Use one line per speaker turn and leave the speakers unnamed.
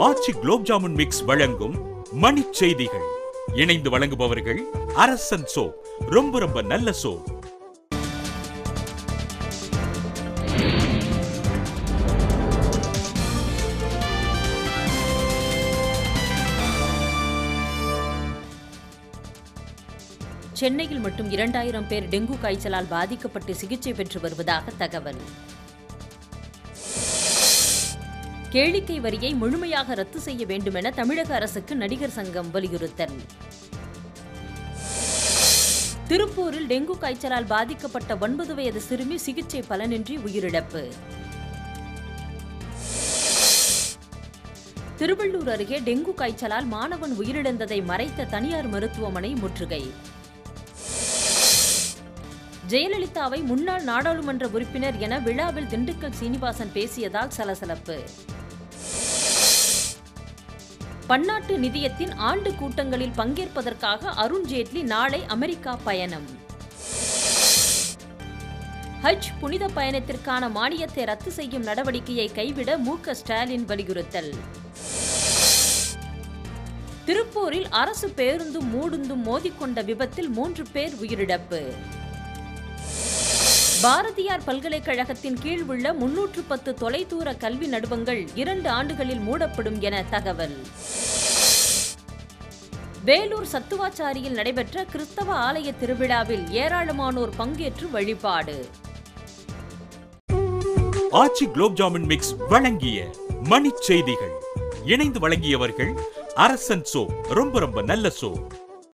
ஆச்சி gulab jamun mix வழங்கும் மணிச் செய்திகள் இணைந்து வழங்குபவர்கள் அரசன் சோ ரொம்ப ரொம்ப நல்ல சோ
சென்னையில் மட்டும் இரண்டாயிரம் பேர் டெங்கு காய்ச்சலால் பாதிக்கப்பட்டு சிகிச்சை பெற்று வருவதாக தகவல் கேளிக்கை வரியை முழுமையாக ரத்து செய்ய வேண்டுமென தமிழக அரசுக்கு நடிகர் சங்கம் வலியுறுத்தல் திருப்பூரில் டெங்கு காய்ச்சலால் பாதிக்கப்பட்ட ஒன்பது வயது சிறுமி சிகிச்சை பலனின்றி உயிரிழப்பு திருவள்ளூர் அருகே டெங்கு காய்ச்சலால் மாணவன் உயிரிழந்ததை மறைத்த தனியார் மருத்துவமனை முற்றுகை ஜெயலலிதாவை முன்னாள் நாடாளுமன்ற உறுப்பினர் என விழாவில் திண்டுக்கல் சீனிவாசன் பேசியதால் சலசலப்பு பன்னாட்டு நிதியத்தின் ஆண்டு கூட்டங்களில் பங்கேற்பதற்காக அருண் ஜேட்லி நாளை அமெரிக்கா பயணம் ஹஜ் புனித பயணத்திற்கான மானியத்தை ரத்து செய்யும் நடவடிக்கையை கைவிட மு க ஸ்டாலின் வலியுறுத்தல் திருப்பூரில் அரசு பேருந்தும் மூடுந்தும் மோதிக்கொண்ட விபத்தில் மூன்று பேர் உயிரிழப்பு பாரதியார் பல்கலைக்கழகத்தின் கீழ் உள்ள முன்னூற்று பத்து தொலைதூர கல்வி நடுவங்கள் இரண்டு ஆண்டுகளில் மூடப்படும் என தகவல் வேலூர் சத்துவாச்சாரியில் நடைபெற்ற கிறிஸ்தவ ஆலய திருவிழாவில் ஏராளமானோர் பங்கேற்று வழிபாடு
ஆச்சி குலோப் ஜாமுன் மிக்ஸ் வழங்கிய மணிச் செய்திகள் இணைந்து வழங்கியவர்கள் அரசன் சோ ரொம்ப ரொம்ப நல்ல சோ